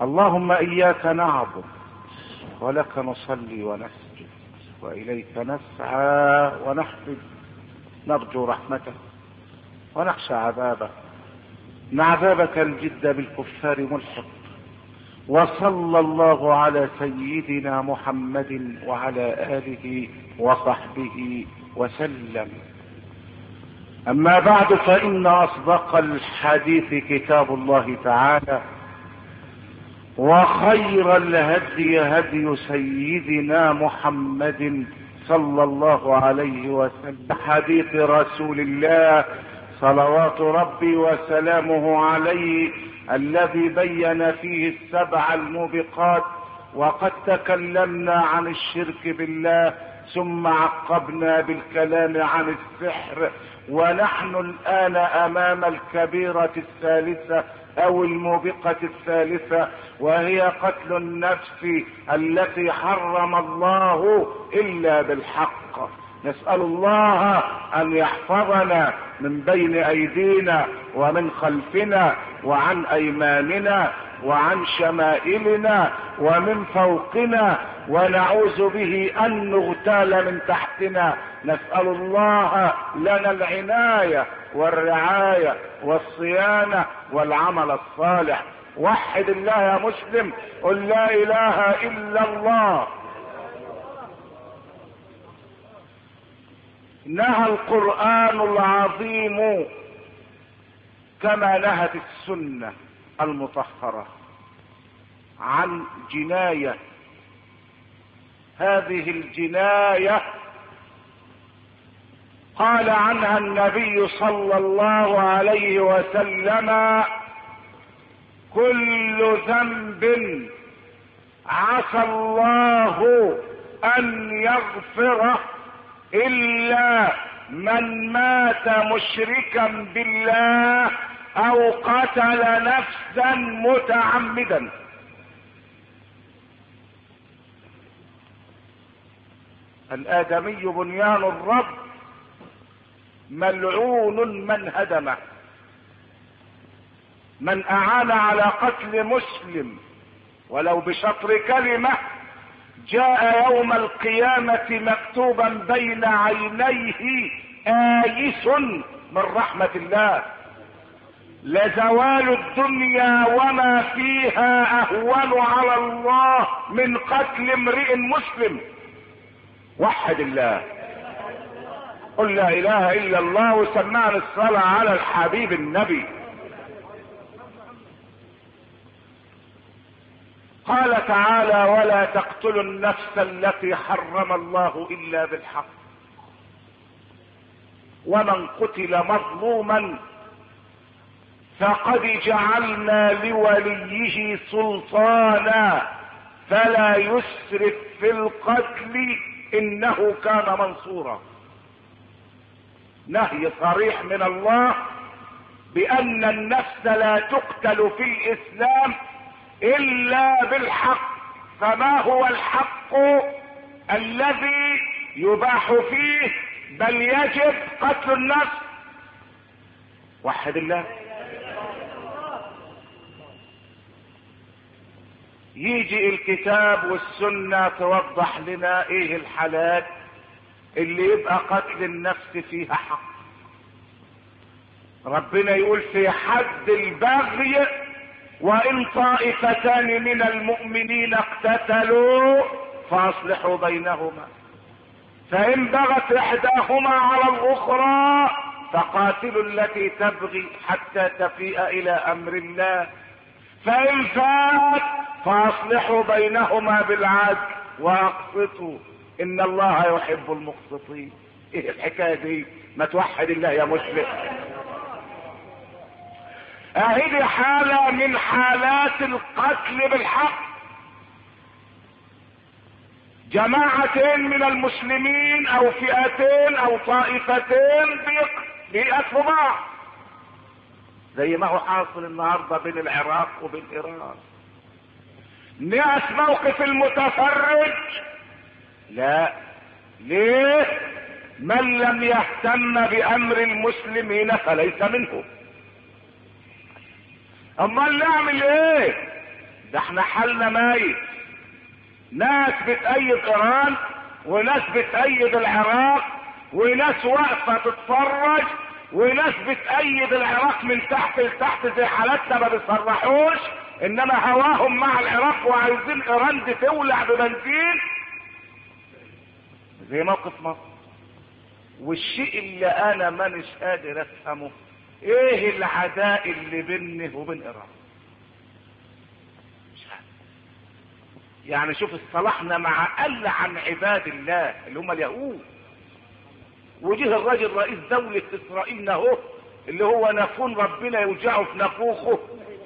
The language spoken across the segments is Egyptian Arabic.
اللهم اياك نعبد ولك نصلي ونسجد واليك نسعى ونحفظ نرجو رحمتك ونخشى عذابك ان عذابك الجد بالكفار ملحق وصلى الله على سيدنا محمد وعلى اله وصحبه وسلم اما بعد فان اصدق الحديث كتاب الله تعالى وخير الهدي هدي سيدنا محمد صلى الله عليه وسلم حديث رسول الله صلوات ربي وسلامه عليه الذي بين فيه السبع الموبقات وقد تكلمنا عن الشرك بالله ثم عقبنا بالكلام عن السحر ونحن الان امام الكبيره الثالثه او الموبقة الثالثة وهي قتل النفس التي حرم الله الا بالحق نسأل الله ان يحفظنا من بين ايدينا ومن خلفنا وعن ايماننا وعن شمائلنا ومن فوقنا ونعوذ به ان نغتال من تحتنا نسأل الله لنا العناية والرعاية والصيانة والعمل الصالح وحد الله يا مسلم قل لا اله الا الله نهى القرآن العظيم كما نهت السنة المطهرة عن جناية هذه الجناية قال عنها النبي صلى الله عليه وسلم كل ذنب عسى الله ان يغفره الا من مات مشركا بالله او قتل نفسا متعمدا الادمي بنيان الرب ملعون من هدمه من اعان على قتل مسلم ولو بشطر كلمه جاء يوم القيامة مكتوبا بين عينيه آيس من رحمة الله لزوال الدنيا وما فيها اهون على الله من قتل امرئ مسلم وحد الله قل لا اله الا الله وسمعنا الصلاة على الحبيب النبي قال تعالى ولا تقتلوا النفس التي حرم الله الا بالحق ومن قتل مظلوما فقد جعلنا لوليه سلطانا فلا يسرف في القتل انه كان منصورا نهي صريح من الله بان النفس لا تقتل في الاسلام الا بالحق فما هو الحق الذي يباح فيه بل يجب قتل النفس وحد الله يجي الكتاب والسنة توضح لنا ايه الحالات اللي يبقى قتل النفس فيها حق ربنا يقول في حد البغي وان طائفتان من المؤمنين اقتتلوا فاصلحوا بينهما فان بغت احداهما على الاخرى فقاتلوا التي تبغي حتى تفيء الى امر الله فان فات فاصلحوا بينهما بالعدل واقسطوا ان الله يحب المقسطين ايه الحكايه دي ما توحد الله يا مسلم اهي حالة من حالات القتل بالحق جماعتين من المسلمين او فئتين او طائفتين بيقتلوا بعض زي ما هو حاصل النهارده بين العراق وبين ايران ناس موقف المتفرج لا ليه من لم يهتم بامر المسلمين فليس منهم امال نعمل ايه ده احنا حالنا ميت ناس بتأيد ايران وناس بتأيد العراق وناس واقفة تتفرج وناس بتأيد العراق من تحت لتحت زي حالتنا ما بيصرحوش انما هواهم مع العراق وعايزين ايران دي تولع ببنزين زي موقف مصر والشيء اللي انا مانيش قادر افهمه ايه العداء اللي بيني وبين ايران مش عارف يعني شوف اصطلحنا مع قل عن عباد الله اللي هم اليهود وجه الراجل رئيس دولة اسرائيل اهو اللي هو نافون ربنا يوجعه في نافوخه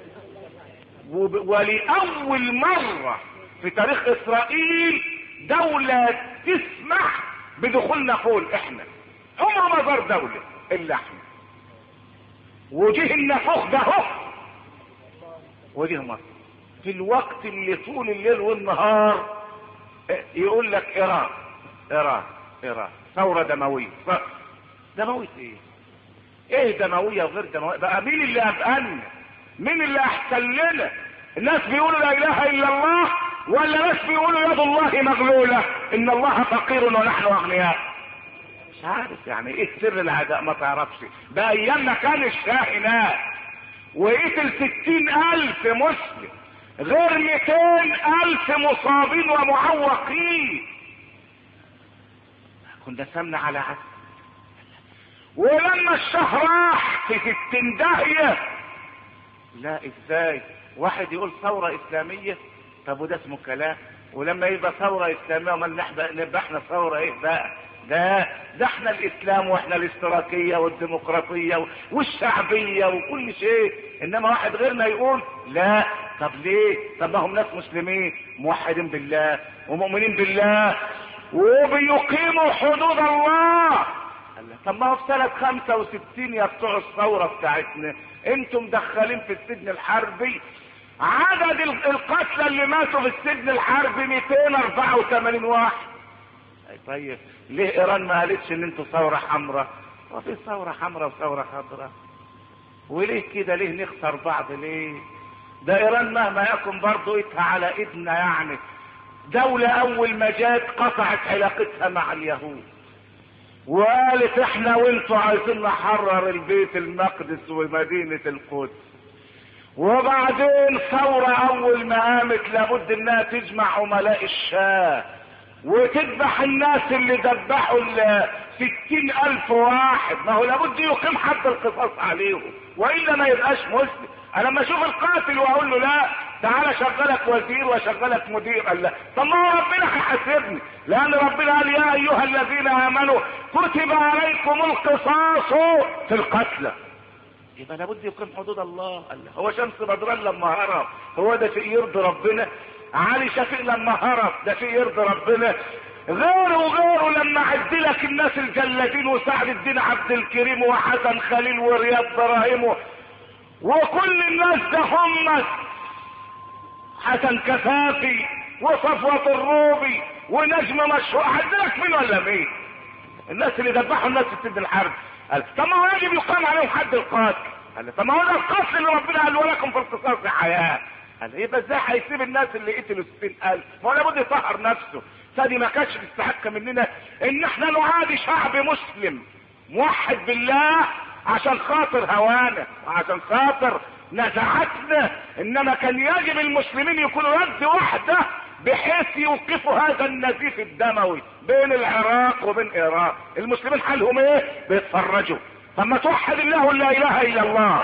ولأول مرة في تاريخ اسرائيل دولة تسمح بدخول نافون احنا عمره ما زار دولة الا احنا وجه النفوخ ده اهو وجه مصر في الوقت اللي طول الليل والنهار يقول لك ايران ايران ايران ثورة دموية دموية ايه ايه دموية وغير دموية بقى مين اللي ابقلنا مين اللي احسن لنا الناس بيقولوا لا اله الا الله ولا ناس بيقولوا يد الله مغلولة ان الله فقير ونحن اغنياء مش عارف يعني ايه سر العداء ما تعرفش ده ايام ما كان الشاحنات وقتل ستين الف مسلم غير ميتين الف مصابين ومعوقين كنا سمنا على عدل ولما الشهر راح في ستين داهية لا ازاي واحد يقول ثورة اسلامية طب وده اسمه كلام ولما يبقى ثورة اسلامية وما نبقى احنا ثورة ايه بقى ده ده احنا الاسلام واحنا الاشتراكية والديمقراطية والشعبية وكل شيء انما واحد غيرنا يقول لا طب ليه طب ما هم ناس مسلمين موحدين بالله ومؤمنين بالله وبيقيموا حدود الله طب ما هو في سنة 65 يا بتوع الثورة بتاعتنا انتم مدخلين في السجن الحربي عدد القتلى اللي ماتوا في السجن الحربي 284 واحد طيب ليه ايران ما قالتش ان انتوا ثورة حمراء وفي ثورة حمراء وثورة خضراء وليه كده ليه نخسر بعض ليه ده ايران مهما يكن برضه ايدها على ايدنا يعني دولة اول ما جات قطعت علاقتها مع اليهود وقالت احنا وانتوا عايزين نحرر البيت المقدس ومدينة القدس وبعدين ثورة اول ما قامت لابد انها تجمع عملاء الشاه وتذبح الناس اللي ذبحوا ستين الف واحد ما هو لابد يقيم حد القصاص عليهم والا ما يبقاش مسلم انا لما اشوف القاتل واقول له لا تعالى شغلك وزير وشغلك مدير قال لا طب ما هو ربنا هيحاسبني لان ربنا قال يا ايها الذين امنوا كتب عليكم القصاص في القتلى يبقى لابد يقيم حدود الله قال هو شمس بدران لما هرب هو ده شيء يرضي ربنا علي شفيق لما هرب ده شيء يرضي ربنا غيره وغيره لما عد لك الناس الجلادين وسعد الدين عبد الكريم وحسن خليل ورياض براهيم وكل الناس ده هم حسن كفافي وصفوة الروبي ونجم مشهور عد لك مين ولا مين الناس اللي ذبحوا الناس في سد الحرب قال طب ما هو يجب يقام عليهم حد القاتل قال طب ما هو ده القتل اللي ربنا قال ولكم في القصاص حياه قال يبقى ازاي هيسيب الناس اللي قتلوا 60000 ما هو لابد يطهر نفسه فدي ما كانتش تستحق مننا ان احنا نعادي شعب مسلم موحد بالله عشان خاطر هوانا وعشان خاطر نزعتنا انما كان يجب المسلمين يكونوا يد واحده بحيث يوقفوا هذا النزيف الدموي بين العراق وبين ايران المسلمين حالهم ايه بيتفرجوا طب ما توحد الله لا اله الا الله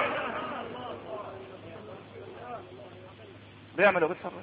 بيعملوا بيتفرجوا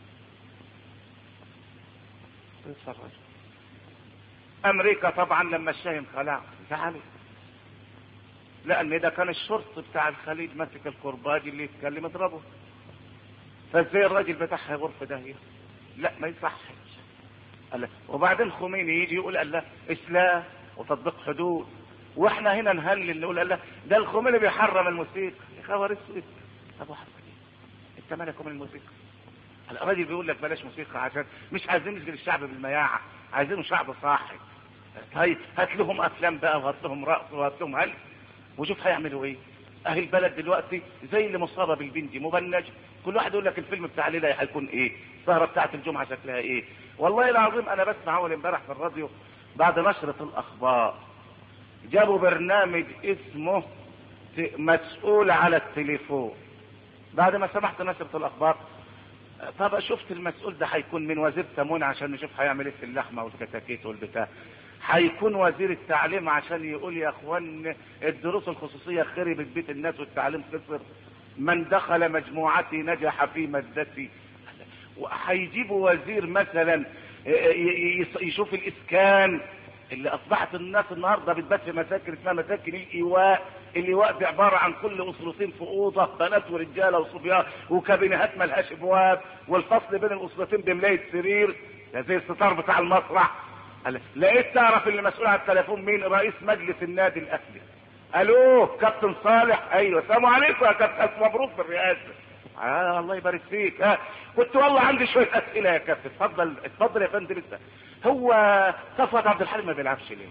بيتفرجوا امريكا طبعا لما الشاهم خلع زعلوا لان ده كان الشرط بتاع الخليج ماسك الكرباج اللي يتكلم اضربه فازاي الراجل بتاعها غرفه داهيه لا ما يصحش قال وبعدين خميني يجي يقول الله اسلام وتطبيق حدود واحنا هنا نهلل نقول الله ده الخميني بيحرم الموسيقى يا خبر اسود طب وحرم انت مالك من الموسيقى الراجل بيقول لك بلاش موسيقى عشان مش عايزين نشغل الشعب بالمياعة عايزينه شعب صاحي طيب هات لهم افلام بقى وهات لهم رقص وهات لهم هل وشوف هيعملوا ايه اهل البلد دلوقتي زي اللي مصابه بالبنج مبنج كل واحد يقول لك الفيلم بتاع الليله هيكون ايه السهره بتاعت الجمعه شكلها ايه والله العظيم انا بسمع اول امبارح في الراديو بعد نشره الاخبار جابوا برنامج اسمه مسؤول على التليفون بعد ما سمعت نشرة الاخبار طب شفت المسؤول ده هيكون من وزير تمون عشان نشوف هيعمل ايه في اللحمه والكتاكيت والبتاع هيكون وزير التعليم عشان يقول يا اخوان الدروس الخصوصيه خربت بيت الناس والتعليم خسر من دخل مجموعتي نجح في مادتي وهيجيبوا وزير مثلا يشوف الاسكان اللي اصبحت الناس النهارده بتبات في مساكن اسمها مساكن الايواء الايواء دي عباره عن كل اسرتين في اوضه بنات ورجاله وصبيان وكابينهات ملهاش ابواب والفصل بين الاسرتين بملايه سرير زي الستار بتاع المسرح لقيت تعرف اللي مسؤول عن التليفون مين رئيس مجلس النادي الاهلي الو كابتن صالح ايوه السلام عليكم يا كابتن مبروك بالرئاسه آه الله يبارك فيك آه. كنت والله عندي شويه اسئله يا كابتن اتفضل اتفضل يا فندم انت هو صفوت عبد الحليم ما بيلعبش ليه؟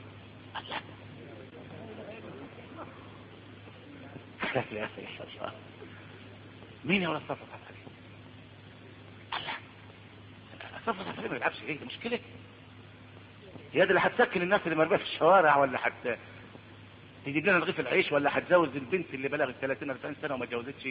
الله يا اخي الله مين يا ولد صفوت عبد الحليم؟ الله صفوت عبد الحليم ما بيلعبش ليه؟ دي مشكله هي دي اللي هتسكن الناس اللي مرميه في الشوارع ولا حتى تجيب لنا رغيف العيش ولا هتجوز البنت اللي بلغت 30 40 سنه وما اتجوزتش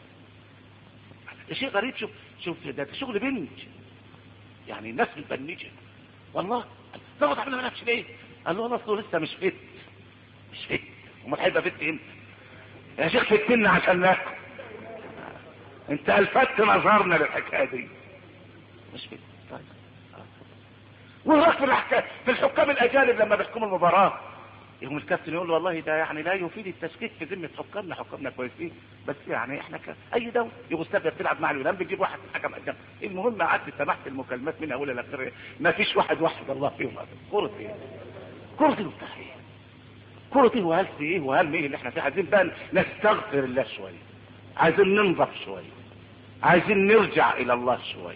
ده شيء غريب شوف شوف ده, ده شغل بنت يعني الناس متبنجه والله ضغط عملنا ما نفسش ليه قال له والله اصله لسه مش فت مش فت امال هيبقى فت امتى يا شيخ فتنا عشان ناكل انت الفت نظرنا للحكايه دي مش فت طيب وهناك في الحكام في الحكام الاجانب لما بيحكموا المباراه يقوم الكابتن يقول له والله ده يعني لا يفيد التشكيك في ذمه حكامنا حكامنا كويسين بس يعني احنا ك... اي دوله يوغوسلافيا بتلعب مع اليونان بتجيب واحد حكم اجنبي المهم قعدت سمحت المكالمات من اولها لاخرها ما فيش واحد واحد الله فيهم ابدا كره ايه؟ كره ايه وبتاع ايه؟ كره ايه وهل ايه وهل ايه اللي احنا فيه عايزين بقى نستغفر الله شويه عايزين ننظف شويه عايزين نرجع الى الله شويه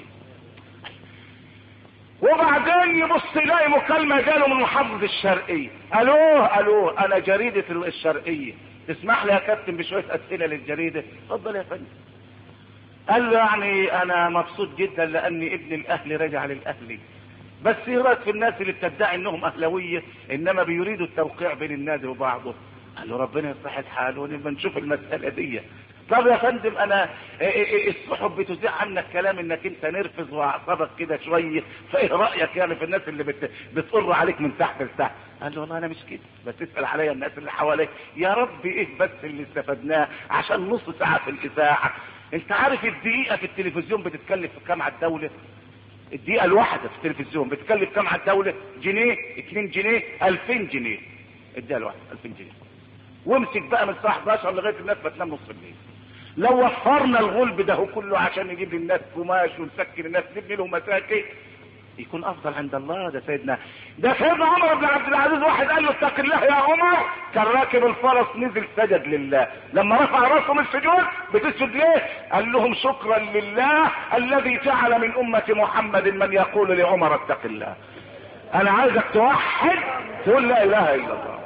وبعدين يبص يلاقي مكالمة جاله من محافظة الشرقية الو الو انا جريدة الشرقية تسمح لي يا كابتن بشوية اسئلة للجريدة اتفضل يا فندم قال له يعني انا مبسوط جدا لان ابن الاهلي رجع للاهلي بس ايه رايك في الناس اللي بتدعي انهم اهلاويه انما بيريدوا التوقيع بين النادي وبعضه قال له ربنا يصلح الحال ونبقى نشوف المساله دي طب يا فندم انا الصحف بتذيع عنك كلام انك انت نرفز واعصابك كده شويه فايه رايك يعني في الناس اللي بت... بتقر عليك من تحت لتحت قال له والله انا مش كده بس اسال عليا الناس اللي حواليك يا رب ايه بس اللي استفدناه عشان نص ساعه في الاذاعه انت عارف الدقيقه في التلفزيون بتتكلف كام على الدوله الدقيقه الواحده في التلفزيون بتكلف كام على الدوله جنيه 2 جنيه 2000 جنيه الدقيقه الواحده 2000 جنيه وامسك بقى من الساعه 11 لغايه الناس بتنام نص الليل لو وفرنا الغلب ده كله عشان نجيب للناس قماش ونسكن الناس نبني لهم مساكن يكون افضل عند الله ده سيدنا ده سيدنا عمر بن عبد العزيز واحد قال له اتق الله يا عمر كان راكب الفرس نزل سجد لله لما رفع راسه من السجود بتسجد ليه قال لهم شكرا لله الذي جعل من امه محمد من يقول لعمر اتق الله انا عايزك توحد تقول لا اله الا الله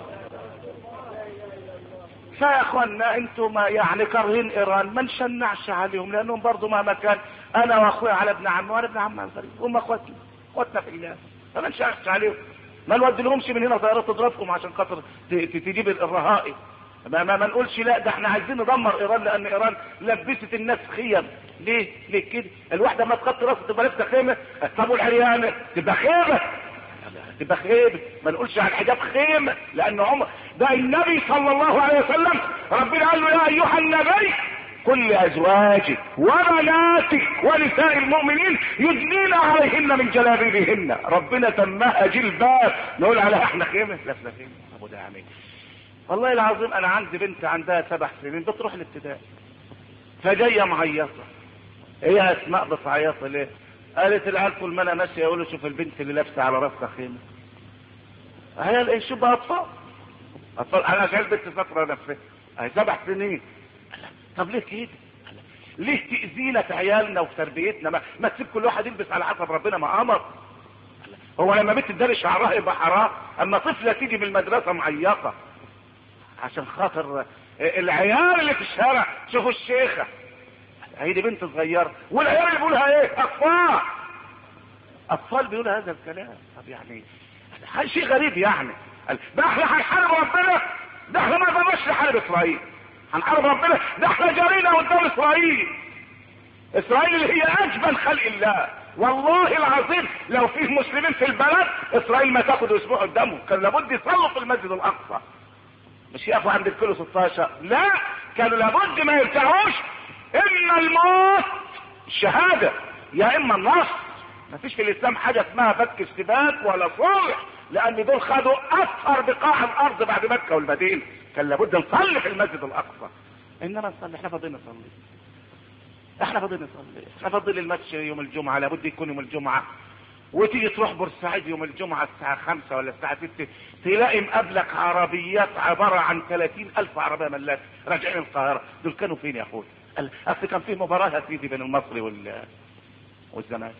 فيا اخوانا انتم يعني كارهين ايران ما نشنعش عليهم لانهم برضو مهما كان انا واخويا على ابن عمي وانا ابن عم الغريب هم اخواتنا اخواتنا في الله فما نشنعش عليهم ما نودي لهمش من هنا طيارات تضربكم عشان خاطر تجيب الرهائن ما, ما, ما نقولش لا ده احنا عايزين ندمر ايران لان ايران لبست الناس خيم ليه ليه كده الواحده ما تغطي راسها تبقى لابسه خيمه طب والعريانه تبقى خيمه تبقى خيمه ما نقولش على الحجاب خيمه لان عمر ده النبي صلى الله عليه وسلم ربنا قال له يا ايها النبي كل ازواجك وبناتك ونساء المؤمنين يدنين عليهن من جلابيبهن ربنا سماها جلباب نقول عليها احنا خيمه لا لا خيمه ابو ده عمي والله العظيم انا عندي بنت عندها سبع سنين بتروح الابتدائي فجايه معيطه هي اسماء بتعيط ليه قالت العيال كل ما انا ماشيه يقولوا شوف البنت اللي لابسه على راسها خيمه هي ايش بقى اطفال اطفال انا شايل بنت فاكره نفسها هي سبع سنين طب ليه كده ليه تأذينا في عيالنا وفي تربيتنا ما, ما تسيب كل واحد يلبس على حسب ربنا ما امر هو لما بنت تداري شعرها يبقى حرام اما طفله تيجي من المدرسه معيقه عشان خاطر العيال اللي في الشارع شوفوا الشيخه هي دي بنت صغيره والعيال اللي بيقولها ايه اطفال اطفال بيقولوا هذا الكلام طب يعني شيء غريب يعني ده احنا هنحارب ربنا ده احنا ما قدرناش نحارب اسرائيل هنحارب ربنا ده احنا جرينا قدام اسرائيل اسرائيل اللي هي اجمل خلق الله والله العظيم لو فيه مسلمين في البلد اسرائيل ما تاخد اسبوع قدامهم كان لابد يصلوا في المسجد الاقصى مش يقفوا عند الكيلو 16 لا كانوا لابد ما يرجعوش اما الموت الشهاده يا اما النصر ما فيش في الاسلام حاجه اسمها فك اشتباك ولا صلح لان دول خدوا اكثر بقاع الارض بعد مكه والمدينه كان لابد نصلي في المسجد الاقصى انما نصلي احنا فاضيين نصلي احنا فاضيين نصلي احنا فاضيين الماتش يوم الجمعه لابد يكون يوم الجمعه وتيجي تروح بورسعيد يوم الجمعة الساعة خمسة ولا الساعة ستة تلاقي مقابلك عربيات عبارة عن ثلاثين ألف عربية ملاك راجعين القاهرة دول كانوا فين يا أخوي؟ أصل كان فيه مباراة يا سيدي بين المصري وال والزمالك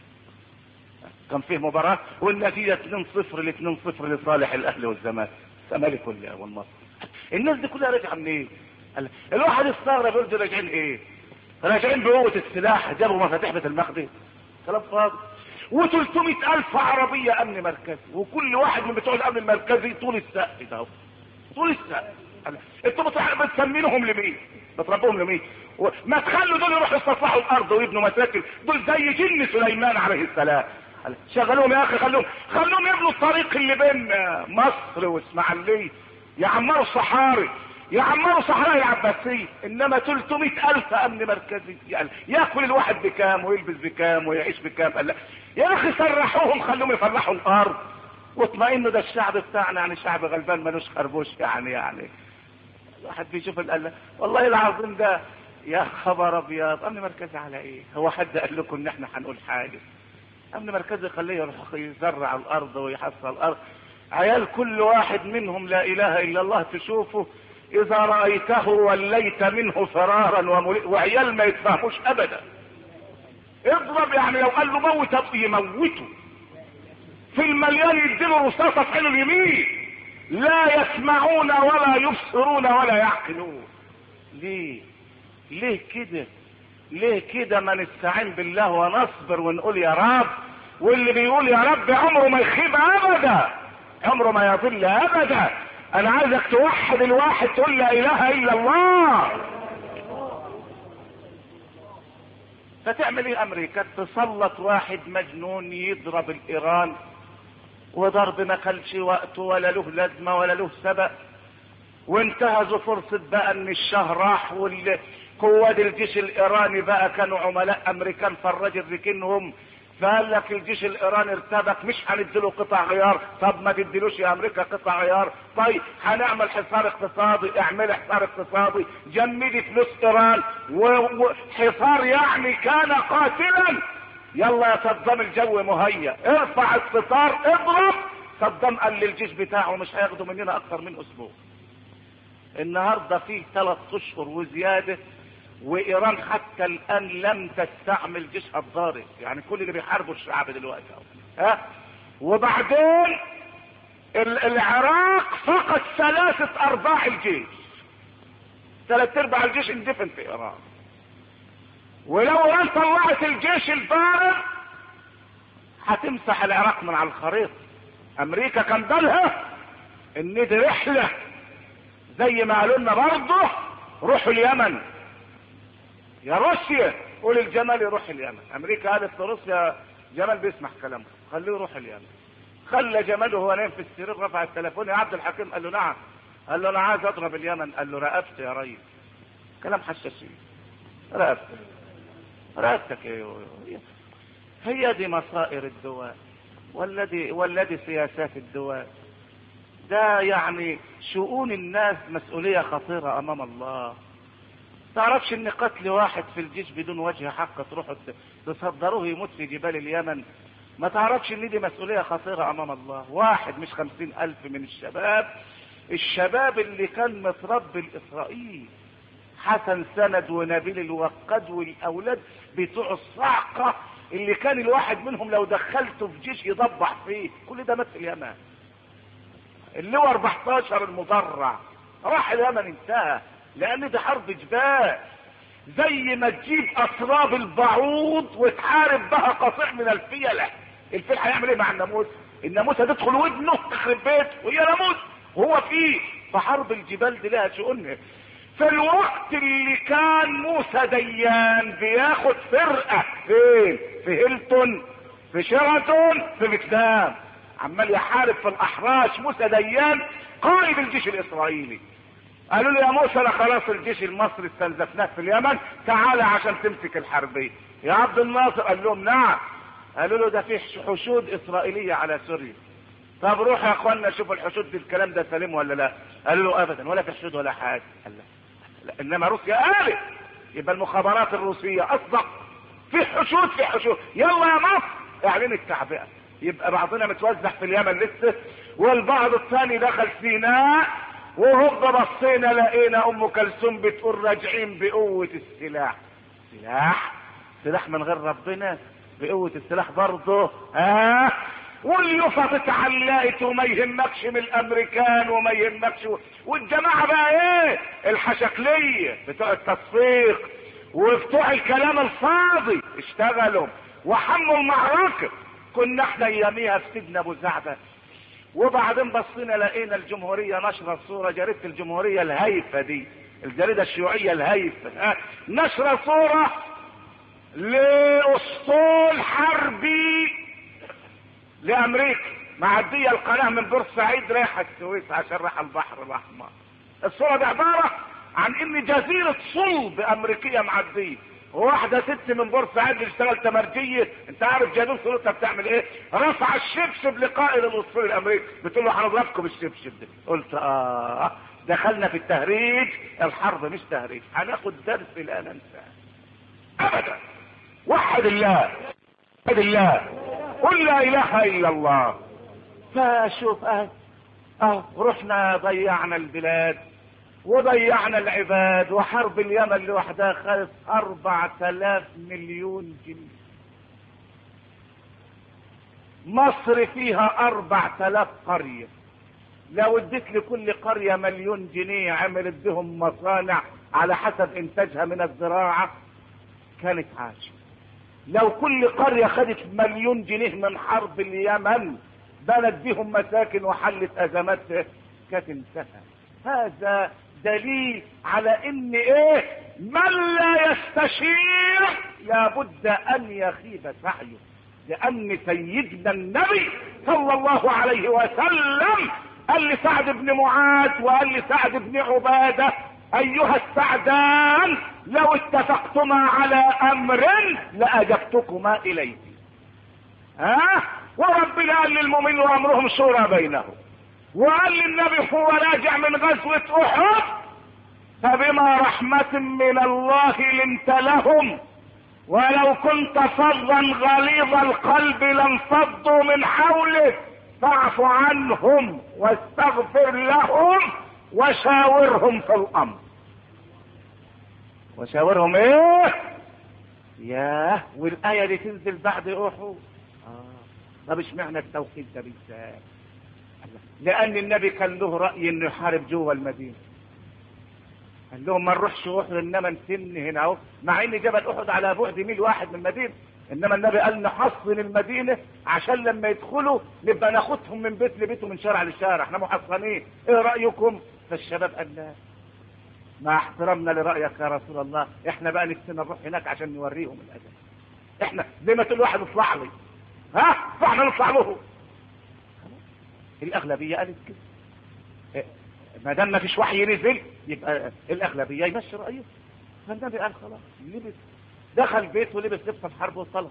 كان فيه مباراة والنتيجة 2-0 ل 2-0 لصالح الأهلي والزمالك الزمالك والمصري الناس دي كلها راجعة منين؟ إيه؟ الواحد استغرب يقول دول راجعين ايه؟ راجعين بقوة السلاح جابوا مفاتيح بيت المقدس كلام فاضي و300 الف عربية امن مركزي وكل واحد من بتوع الامن المركزي طول السقف ده طول السقف انتوا بتسمينهم لمين بتربوهم لمين ما تخلوا دول يروحوا يستصلحوا الارض ويبنوا مساكن دول زي جن سليمان عليه السلام شغلوهم يا اخي خلوهم خلوهم يبنوا الطريق اللي بين مصر واسماعيليه يعمروا الصحاري يعمروا صحراء العباسية انما 300 الف امن مركزي يعني ياكل الواحد بكام ويلبس بكام ويعيش بكام قال لا يا اخي سرحوهم خلوهم يفرحوا الارض واطمئنوا ده الشعب بتاعنا يعني شعب غلبان ملوش خربوش يعني يعني الواحد بيشوف قال والله العظيم ده يا خبر ابيض امن مركزي على ايه هو حد قال لكم ان احنا هنقول حاجه امن مركزي خليه يروح يزرع الارض ويحصل الارض عيال كل واحد منهم لا اله الا الله تشوفه اذا رأيته وليت منه فرارا ومل... وعيال ما يتفهموش ابدا اضرب يعني لو قال له موت يموته في المليان يديله رصاصة في عينه اليمين لا يسمعون ولا يبصرون ولا يعقلون ليه ليه كده ليه كده ما نستعين بالله ونصبر ونقول يا رب واللي بيقول يا رب عمره ما يخيب ابدا عمره ما يضل ابدا انا عايزك توحد الواحد تقول لا اله الا الله فتعمل ايه امريكا تسلط واحد مجنون يضرب الايران وضرب ما خلش وقته ولا له لازمه ولا له سبق وانتهزوا فرصة بقى ان الشهر راح والقواد الجيش الايراني بقى كانوا عملاء امريكان فالراجل ركنهم فقال لك الجيش الايراني ارتبك مش هنديله قطع غيار طب ما تديلوش يا امريكا قطع غيار طيب هنعمل حصار اقتصادي اعمل حصار اقتصادي جمدي فلوس ايران وحصار يعني كان قاتلا يلا يا صدام الجو مهيأ ارفع الستار اضرب صدام قال للجيش بتاعه مش هياخدوا مننا اكثر من اسبوع النهارده فيه ثلاث اشهر وزياده وايران حتى الان لم تستعمل جيشها الضارب يعني كل اللي بيحاربوا الشعب دلوقتي اهو ها وبعدين العراق فقد ثلاثة ارباع الجيش ثلاث ارباع الجيش اندفن في ايران ولو ايران طلعت الجيش الضارب هتمسح العراق من على الخريطة امريكا كان بالها ان دي رحلة زي ما قالوا لنا برضه روحوا اليمن يا روسيا قول الجمل يروح اليمن امريكا قالت لروسيا جمال بيسمع كلامه خليه يروح اليمن خلى جمال وهو نايم في السرير رفع التليفون يا عبد الحكيم قال له نعم قال له انا عايز اضرب اليمن قال له رقبت يا ريس كلام حشاشين رقبتك رقبتك ايه هي دي مصائر الدول والذي والذي سياسات الدول ده يعني شؤون الناس مسؤولية خطيرة امام الله تعرفش ان قتل واحد في الجيش بدون وجه حق تروحوا تصدروه يموت في جبال اليمن ما تعرفش ان دي مسؤولية خطيرة امام الله واحد مش خمسين الف من الشباب الشباب اللي كان متربي الاسرائيل حسن سند ونبيل الوقاد والاولاد بتوع الصعقة اللي كان الواحد منهم لو دخلته في جيش يضبح فيه كل ده مات في اليمن اللي هو 14 المدرع راح اليمن انتهى لان دي حرب جبال زي ما تجيب اطراب البعوض وتحارب بها قطيع من الفيلة الفيل هيعمل ايه مع الناموس الناموس هتدخل ودنه تخرب بيته وهي ناموس وهو فيه فحرب الجبال دي لها شؤونها في الوقت اللي كان موسى ديان بياخد فرقة فين في هيلتون في شيراتون في فيتنام عمال يحارب في الاحراش موسى ديان قائد الجيش الاسرائيلي قالوا له يا موسى لا خلاص الجيش المصري استنزفناه في اليمن تعالى عشان تمسك الحربية يا عبد الناصر قال لهم نعم قالوا له ده في حشود اسرائيلية على سوريا طب روح يا اخوانا شوفوا الحشود دي الكلام ده سليم ولا لا قالوا له ابدا ولا في حشود ولا حاجة قال لا. لا انما روسيا قالت يبقى المخابرات الروسية اصدق في حشود في حشود يلا يا مصر اعلن التعبئة يبقى بعضنا متوزع في اليمن لسه والبعض الثاني دخل سيناء وهوب بصينا لقينا ام كلثوم بتقول راجعين بقوة السلاح سلاح سلاح من غير ربنا بقوة السلاح برضه ها واليفط اتعلقت وما يهمكش من الامريكان وما يهمكش والجماعة بقى ايه الحشكلية بتوع التصفيق وبتوع الكلام الفاضي اشتغلوا وحموا المعركة كنا احنا اياميها في سجن ابو زعبة وبعدين بصينا لقينا الجمهورية نشرة صورة جريدة الجمهورية الهايفة دي الجريدة الشيوعية الهايفة ها نشرة صورة لأسطول حربي لأمريكا معدية القناة من بورسعيد رايحة السويس عشان رايحة البحر الأحمر الصورة دي عبارة عن إن جزيرة صلب أمريكية معدية واحدة ست من بورسعيد بتشتغل تمرجية انت عارف جدول صورتها بتعمل ايه رفع الشبشب لقائد الاسطول الامريكي بتقول له هنضربكم بالشبشب ده قلت اه دخلنا في التهريج الحرب مش تهريج هناخد درس لا ننسى ابدا وحد الله وحد الله قل لا اله الا الله فشوف اه اه رحنا ضيعنا البلاد وضيعنا العباد وحرب اليمن لوحدها خلص أربع تلاف مليون جنيه مصر فيها أربع تلاف قرية لو اديت لكل قرية مليون جنيه عملت بهم مصانع على حسب انتاجها من الزراعة كانت عاشة لو كل قرية خدت مليون جنيه من حرب اليمن بنت بهم مساكن وحلت ازماتها كانت انتهت هذا دليل على ان ايه من لا يستشير لابد ان يخيب سعيه لان سيدنا النبي صلى الله عليه وسلم قال لسعد بن معاذ وقال لسعد بن عبادة ايها السعدان لو اتفقتما على امر لاجبتكما اليه ها وربنا قال للمؤمن وامرهم شورى بينهم وقال للنبي هو راجع من غزوة احد فبما رحمة من الله لنت لهم ولو كنت فظا غليظ القلب لانفضوا من حولك فاعف عنهم واستغفر لهم وشاورهم في الامر وشاورهم ايه ياه والايه دي تنزل بعد احد اه طب اشمعنى التوقيت ده بالذات لان النبي كان له راي انه يحارب جوه المدينه قال لهم ما نروحش احد انما نسن هنا اهو مع ان جبل احد على بعد ميل واحد من المدينه انما النبي قال نحصن المدينه عشان لما يدخلوا نبقى ناخدهم من بيت لبيت ومن شارع لشارع احنا محصنين ايه رايكم فالشباب قال لا مع احترامنا لرايك يا رسول الله احنا بقى نفسنا نروح هناك عشان نوريهم الادب احنا زي ما تقول واحد اطلع لي ها فاحنا نطلع له الاغلبيه قالت كده ما دام ما فيش وحي نزل يبقى الاغلبيه يمشي رايه فالنبي قال خلاص لبس دخل بيته ولبس لبس الحرب وطلع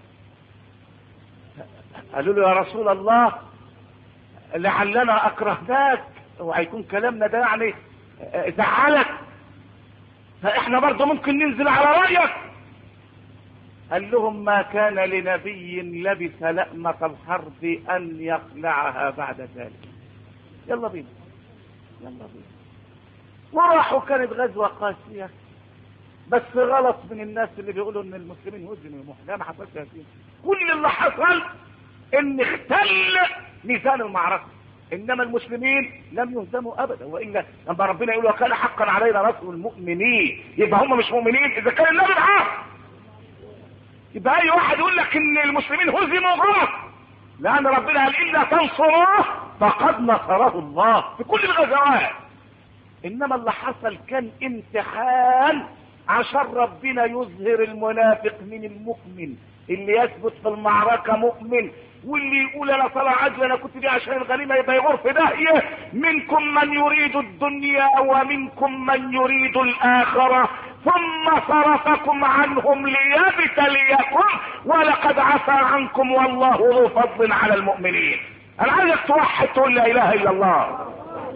قالوا له يا رسول الله لعلنا اكرهناك وهيكون كلامنا ده يعني زعلك فاحنا برضه ممكن ننزل على رايك قال لهم ما كان لنبي لبس لأمة الحرب أن يخلعها بعد ذلك يلا بينا يلا بينا وراحوا كانت غزوة قاسية بس غلط من الناس اللي بيقولوا ان المسلمين هزموا لا ما حصلش هزيمة كل اللي حصل ان اختل ميزان المعركة انما المسلمين لم يهزموا ابدا والا لما ربنا يقول وكان حقا علينا نصر المؤمنين يبقى هم مش مؤمنين اذا كان النبي معاهم يبقى اي واحد يقول لك ان المسلمين هزموا غلط لان ربنا قال الا تنصروه فقد نصره الله في كل الغزوات انما اللي حصل كان امتحان عشان ربنا يظهر المنافق من المؤمن اللي يثبت في المعركه مؤمن واللي يقول انا طلع عدل انا كنت دي عشان الغنيمه يبقى يغور في داهيه منكم من يريد الدنيا ومنكم من يريد الاخره ثم صرفكم عنهم ليبتليكم ولقد عفى عنكم والله ذو فضل على المؤمنين انا عايزك توحد تقول لا اله الا الله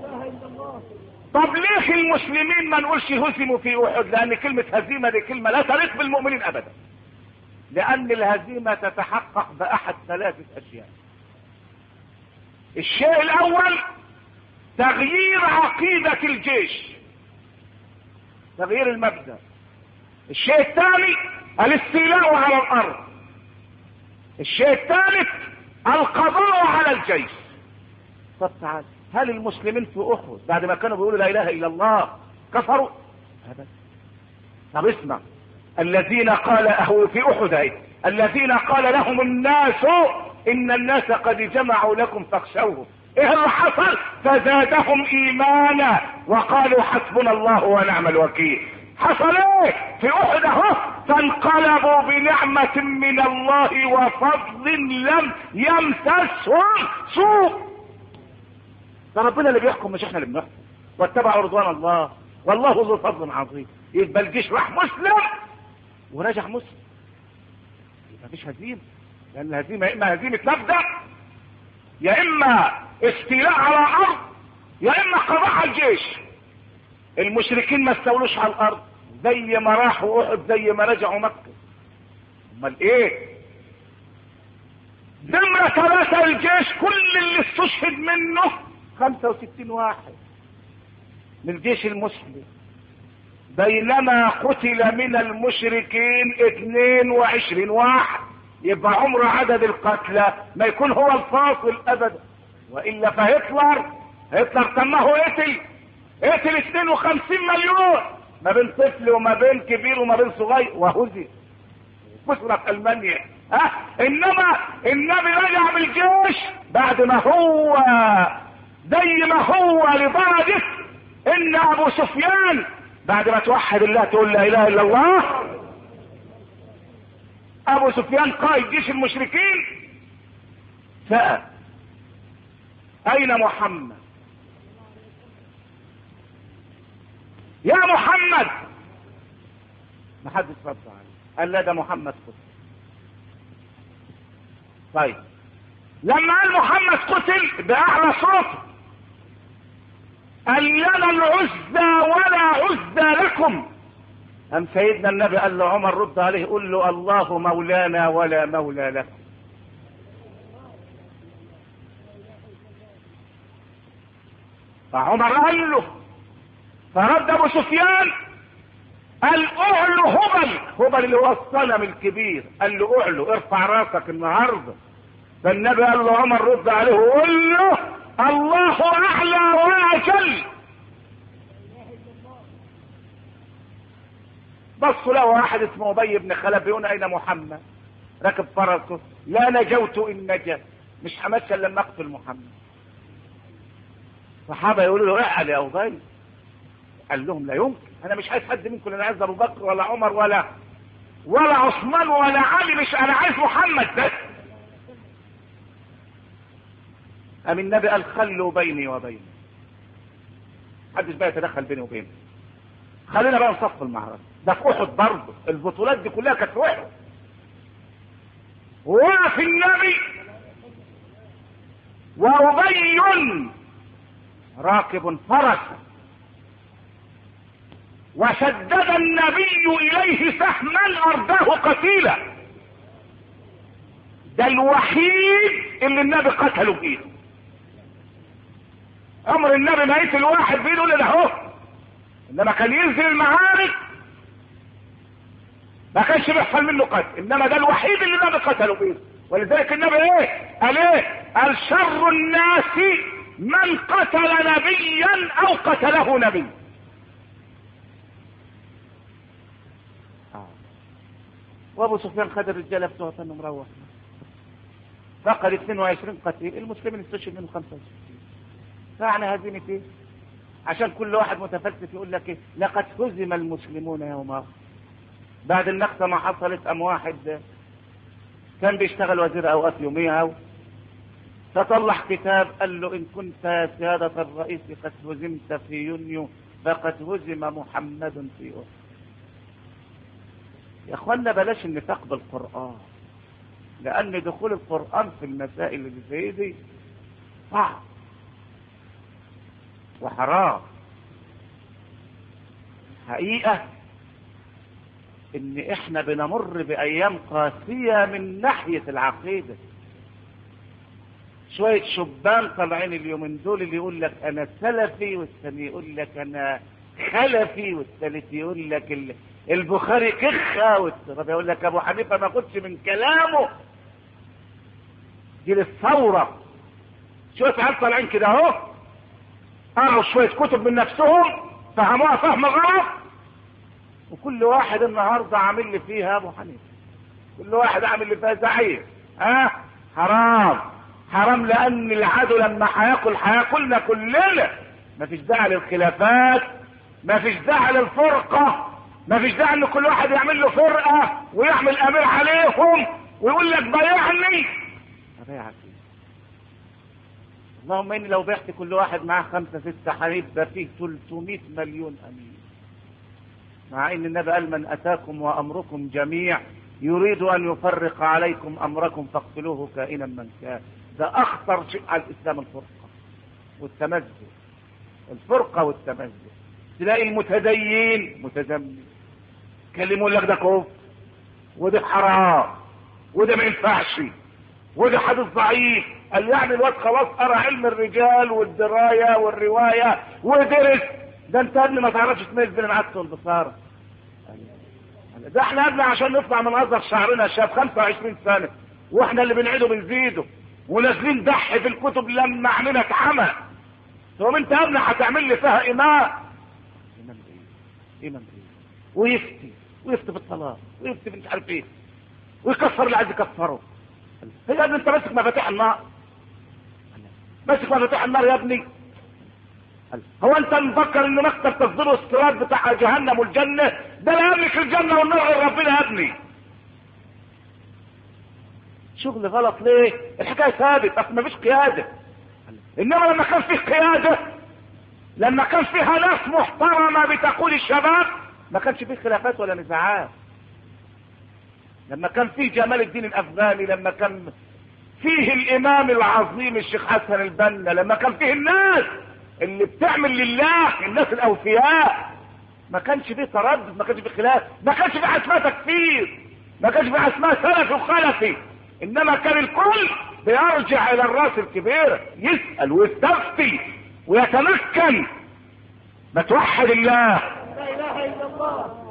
طب ليه المسلمين ما نقولش هزموا في احد لان كلمه هزيمه دي كلمه لا تليق بالمؤمنين ابدا لان الهزيمه تتحقق باحد ثلاثه اشياء الشيء الاول تغيير عقيده الجيش تغيير المبدا الشيء الثاني الاستيلاء على الارض الشيء الثالث القضاء على الجيش طب تعال هل المسلمين في احد بعد ما كانوا بيقولوا لا اله الا الله كفروا ابدا طب اسمع الذين قال اهو في احد اهي الذين قال لهم الناس ان الناس قد جمعوا لكم فاخشوهم ايه اللي حصل فزادهم ايمانا وقالوا حسبنا الله ونعم الوكيل حصل ايه في احد اهو فانقلبوا بنعمة من الله وفضل لم يمسسهم سوء ده ربنا اللي بيحكم مش احنا اللي بنحكم واتبعوا رضوان الله والله ذو فضل عظيم يبقى الجيش راح مسلم ورجع مسلم يبقى مفيش هزيمه لان الهزيمه يا اما هزيمه مبدا يا اما استيلاء على ارض يا اما قضاء على الجيش المشركين ما استولوش على الارض زي ما راحوا احد زي ما رجعوا مكه امال ايه نمرة ثلاثة الجيش كل اللي استشهد منه 65 واحد من الجيش المسلم بينما قتل من المشركين 22 واحد يبقى عمر عدد القتلى ما يكون هو الفاصل ابدا والا فهتلر هتلر تمه قتل قتل 52 مليون ما بين طفل وما بين كبير وما بين صغير وهزم بشرى في المانيا ها انما النبي رجع بالجيش بعد ما هو زي ما هو لدرجه ان ابو سفيان بعد ما توحد الله تقول لا اله الا الله ابو سفيان قائد جيش المشركين سأل اين محمد يا محمد ما حدش رد عليه قال لا ده محمد قتل طيب لما قال محمد قتل باعلى صوت قال لنا العزى ولا عزى لكم أم سيدنا النبي قال له عمر رد عليه قل له الله مولانا ولا مولى لكم فعمر قال له فرد ابو سفيان قال اعلو هبل هبل اللي هو الصنم الكبير قال له اعلو ارفع راسك النهارده فالنبي قال له عمر رد عليه وقول له الله اعلى واجل بصوا له واحد اسمه ابي بن خلف بيقول اين محمد راكب فرسه لا نجوت ان نجا مش همشى لما اقتل محمد الصحابه يقولوا له اعل يا ابي قال لهم لا يمكن انا مش عايز حد منكم انا عايز ابو بكر ولا عمر ولا ولا عثمان ولا علي مش انا عايز محمد بس قام النبي قال خلوا بيني وبينه محدش بقى يتدخل بيني وبينه خلينا بقى نصف المعركه ده في احد برضه البطولات دي كلها كانت في احد ووقف النبي وابي راكب فرسا وشدد النبي اليه سهما ارداه قتيلا ده الوحيد اللي النبي قتله بايده امر النبي ما يقتل واحد بايده يقول ده اهو انما كان ينزل المعارك ما كانش بيحصل منه قتل انما ده الوحيد اللي النبي قتله بايده ولذلك النبي ايه قال ايه قال شر الناس من قتل نبيا او قتله نبي وابو سفيان خد الرجاله بتوعه انه مروح فقد 22 قتيل المسلمين استشهد منهم 25 فاحنا هزيمه ايه عشان كل واحد متفلسف يقول لك ايه لقد هزم المسلمون يوم اخر بعد النكسه ما حصلت ام واحد كان بيشتغل وزير اوقات يوميها فطلع كتاب قال له ان كنت يا سيادة الرئيس قد هزمت في يونيو فقد هزم محمد في أحد يا اخوانا بلاش النفاق بالقرآن لان دخول القرآن في المسائل اللي زي دي صعب وحرام حقيقة ان احنا بنمر بايام قاسية من ناحية العقيدة شوية شبان طالعين اليومين دول اللي يقول لك انا سلفي والثاني يقول لك انا خلفي والثالث يقول لك البخاري كخة والرابع يقول لك ابو حنيفة ما خدش من كلامه دي للثورة شوية عيال طالعين كده اهو قروا شوية كتب من نفسهم فهموها فهم غلط وكل واحد النهارده عامل لي فيها ابو حنيفه كل واحد عامل لي فيها زعيم ها أه؟ حرام حرام لان العدو لما هياكل هياكلنا كلنا مفيش داعي للخلافات مفيش داعي للفرقه مفيش داعي ان كل واحد يعمل له فرقه ويعمل امير عليهم ويقول لك بايعني ابايعك اللهم اني لو بعت كل واحد معاه خمسه سته هيبقى فيه 300 مليون امير مع ان النبي قال من اتاكم وامركم جميع يريد ان يفرق عليكم امركم فاقتلوه كائنا من كان ده اخطر شيء على الاسلام الفرقه والتمزق الفرقه والتمزق تلاقي المتدين متزمت كلموا لك ده كفر وده حرام وده ما ينفعش وده حديث ضعيف قال يعني الواد خلاص قرا علم الرجال والدرايه والروايه ودرس ده انت ابني ما تعرفش تميز بين العدس والبصاره ده احنا ابني عشان نطلع من ازهر شعرنا شاب 25 سنه واحنا اللي بنعيده بنزيده ونازلين ضحي في الكتب لما عملنا اتحمى ثم انت ابني هتعمل لي فيها امام امام ايه امام ايه ويفتي ويفتي بالطلاق ويفتي مش عارف ايه ويكفر اللي عايز يكفره هي يا ابني انت ماسك مفاتيح النار ماسك مفاتيح النار يا ابني هو انت مفكر ان مكتب تصدير الصراط بتاع جهنم والجنة ده لا يملك الجنة والنار غير ربنا يا ابني شغل غلط ليه الحكاية ثابت اصل مفيش قيادة انما لما كان فيه قيادة لما كان فيها ناس محترمة بتقول الشباب ما كانش فيه خلافات ولا نزاعات لما كان فيه جمال الدين الافغاني لما كان فيه الامام العظيم الشيخ حسن البنا لما كان فيه الناس اللي بتعمل لله الناس الاوفياء ما كانش فيه تردد ما كانش فيه خلاف ما كانش فيه اسماء تكفير ما كانش فيه اسماء سلفي وخلفي انما كان الكل بيرجع الى الراس الكبيره يسال ويستفتي ويتمكن ما توحد الله لا اله الا الله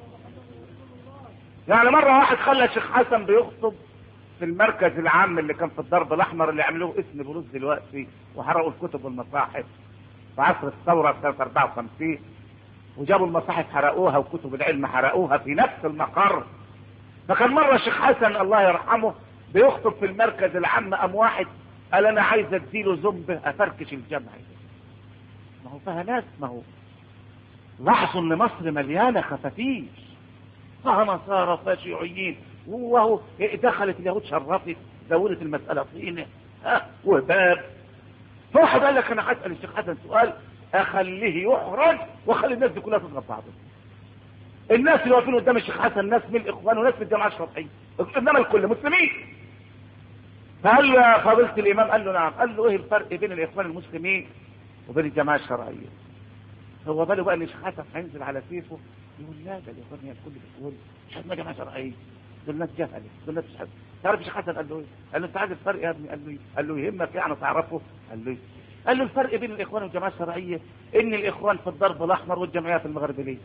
يعني مرة واحد خلى الشيخ حسن بيخطب في المركز العام اللي كان في الضرب الاحمر اللي عملوه اسم بروز دلوقتي وحرقوا الكتب والمصاحف في عصر الثورة سنة 54 وجابوا المصاحف حرقوها وكتب العلم حرقوها في نفس المقر فكان مرة الشيخ حسن الله يرحمه بيخطب في المركز العام ام واحد قال انا عايز اديله زنبه افركش الجمع ما هو فيها ناس ما هو لاحظوا ان مصر مليانه خفافيش فيها نصارى فيها شيوعيين وهو دخلت اليهود شرفت زودت المساله طينه ها وباب فواحد قال لك انا هسال الشيخ حسن سؤال اخليه يحرج واخلي الناس دي كلها تضرب بعضها الناس اللي واقفين قدام الشيخ حسن ناس من الاخوان وناس من الجماعه الشرعيه انما الكل مسلمين فقال له يا فضيله الامام قال له نعم قال له ايه الفرق بين الاخوان المسلمين وبين الجماعه الشرعيه هو باله بقى ان الشيخ حسن هينزل على سيفه يقول لا ده الاخوان هي الكل بتقول مش عارف جماعه شرعيه دول ناس جهله دول ناس مش عارف تعرف الشيخ حسن قال له ايه؟ قال له انت عارف الفرق يا ابني قال له ايه؟ قال له يهمك يعني تعرفه؟ قال له ايه؟ قال له الفرق بين الاخوان والجماعه الشرعيه ان الاخوان في الضرب الاحمر والجمعيه في المغربيه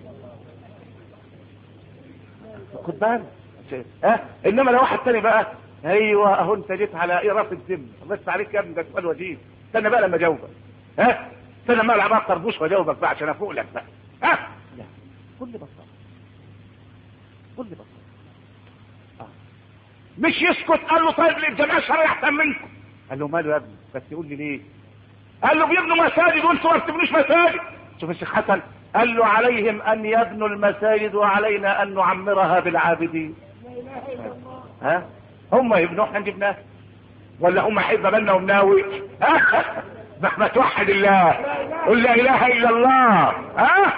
خد بالك ها انما لو واحد تاني بقى ايوه اهو انت جيت على ايه راس الذم بس عليك يا ابني ده سؤال وجيه استنى بقى لما اجاوبك ها استنى ما العب بقى طربوش واجاوبك بقى عشان افوق لك بقى ها لا كل بساطه كل بساطه آه. مش يسكت قال له طيب الجماعه الشرعيه احسن منكم قال له ماله يا ابني بس يقول لي ليه قال له بيبنوا مساجد وانتوا ما بتبنوش مساجد شوف الشيخ حسن قال له عليهم ان يبنوا المساجد وعلينا ان نعمرها بالعابدين لا اله الا الله ها هم يبنوا احنا جبناه ولا هم حب بالنا ومناوي ها ما توحد الله قل لا اله الا الله ها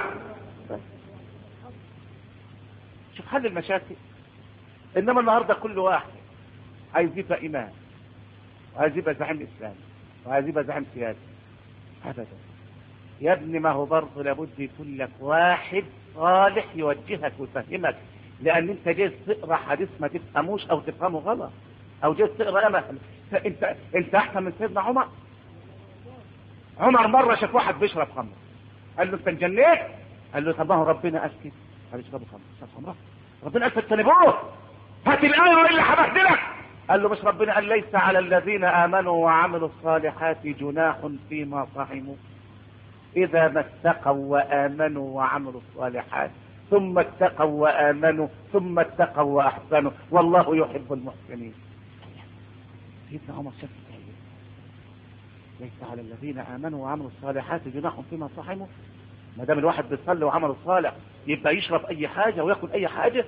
شوف حل المشاكل انما النهارده كل واحد عايز يبقى امام وعايز يبقى زعيم اسلامي وعايز يبقى زعيم سياسي ابدا يا ابني ما هو برضه لابد يكون لك واحد صالح يوجهك ويفهمك لان انت جايز تقرا حديث ما تفهموش او تفهمه غلط او جايز تقرا انا انت انت احسن من سيدنا عمر عمر مره شاف واحد بيشرب خمر قال له انت انجنيت قال له طب ما هو ربنا قال كده قال اشربوا خمر شرب خمره ربنا قال فاجتنبوه هات الايه والا هبهدلك قال له مش ربنا قال ليس على الذين امنوا وعملوا الصالحات جناح فيما صحموا اذا ما اتقوا وامنوا وعملوا الصالحات ثم اتقوا وامنوا ثم اتقوا واحسنوا والله يحب المحسنين سيدنا عمر شاف الآية. ليس على الذين امنوا وعملوا الصالحات جناح فيما صحموا ما دام الواحد بيصلي وعمل الصالح يبقى يشرب اي حاجه وياكل اي حاجه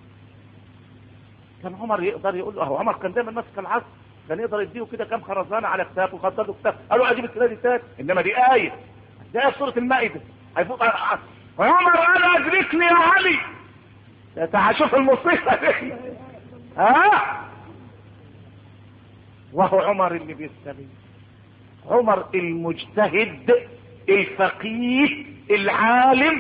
كان عمر يقدر يقول له اهو عمر كان دايما ماسك العصر كان يقدر يديه كده كام خرزانه على كتافه وخدر له كتاف قالوا اجيب الكلام دي تاني انما دي ايه دي ايه في سوره المائده هيفوق عمر انا ادركني يا علي تعال شوف المصيبه دي ها وهو عمر اللي بيستغيث عمر المجتهد الفقيه العالم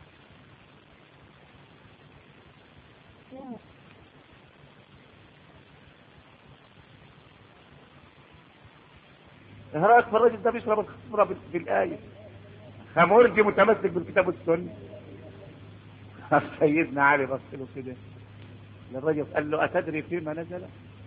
ايه رايك في الراجل ده بيشرب الخمره بال- بالايه خمرجي متمسك بالكتاب والسنه سيدنا علي بص له كده للرجل قال له اتدري فيما نزل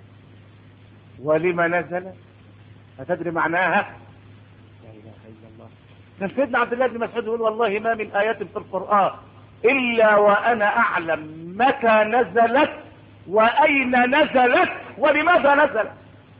ولما نزل أتدري معناها لا إله إلا الله كان سيدنا عبد الله بن مسعود يقول والله ما من آيات في القرآن إلا وأنا أعلم متى نزلت وأين نزلت ولماذا نزلت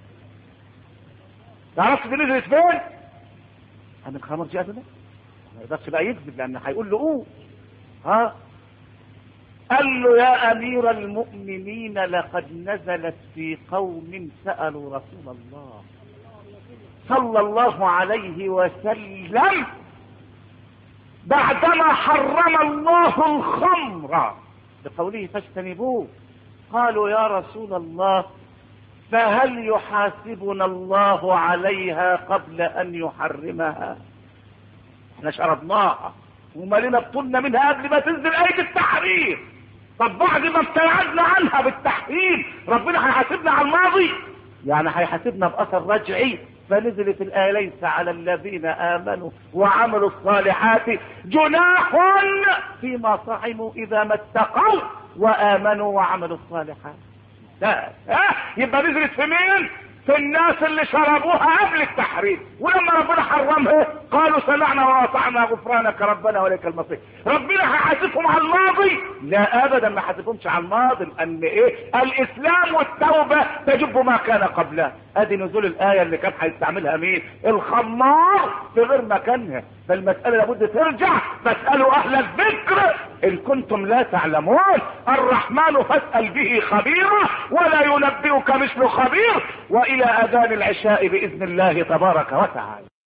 تعرفت دي نزلت فين؟ عن الخمر جاء ده ما يقدرش بقى يكذب لأن هيقول له قول ها قال له يا أمير المؤمنين لقد نزلت في قوم سألوا رسول الله صلى الله عليه وسلم بعدما حرم الله الخمر بقوله فاجتنبوه قالوا يا رسول الله فهل يحاسبنا الله عليها قبل أن يحرمها احنا شربناها ومالنا بطولنا منها قبل ما تنزل آية التحريم طب بعد ما ابتعدنا عنها بالتحريم ربنا هيحاسبنا على الماضي يعني هيحاسبنا بأثر رجعي فنزلت الآية ليس على الذين آمنوا وعملوا الصالحات جناح فيما صحموا إذا ما اتقوا وآمنوا وعملوا الصالحات لا ها يبقى نزلت في مين؟ في الناس اللي شربوها قبل التحريم ولما ربنا حرمها قالوا سمعنا واطعنا غفرانك ربنا وليك المصير ربنا هيحاسبهم على الماضي لا ابدا ما حاسبهمش على الماضي لان ايه الاسلام والتوبه تجب ما كان قبلها ادي نزول الايه اللي كان هيستعملها مين الخمار في غير مكانها فالمساله لابد ترجع فاسالوا اهل الذكر ان كنتم لا تعلمون الرحمن فاسال به خبيرا ولا ينبئك مثل خبير والى اذان العشاء باذن الله تبارك وتعالى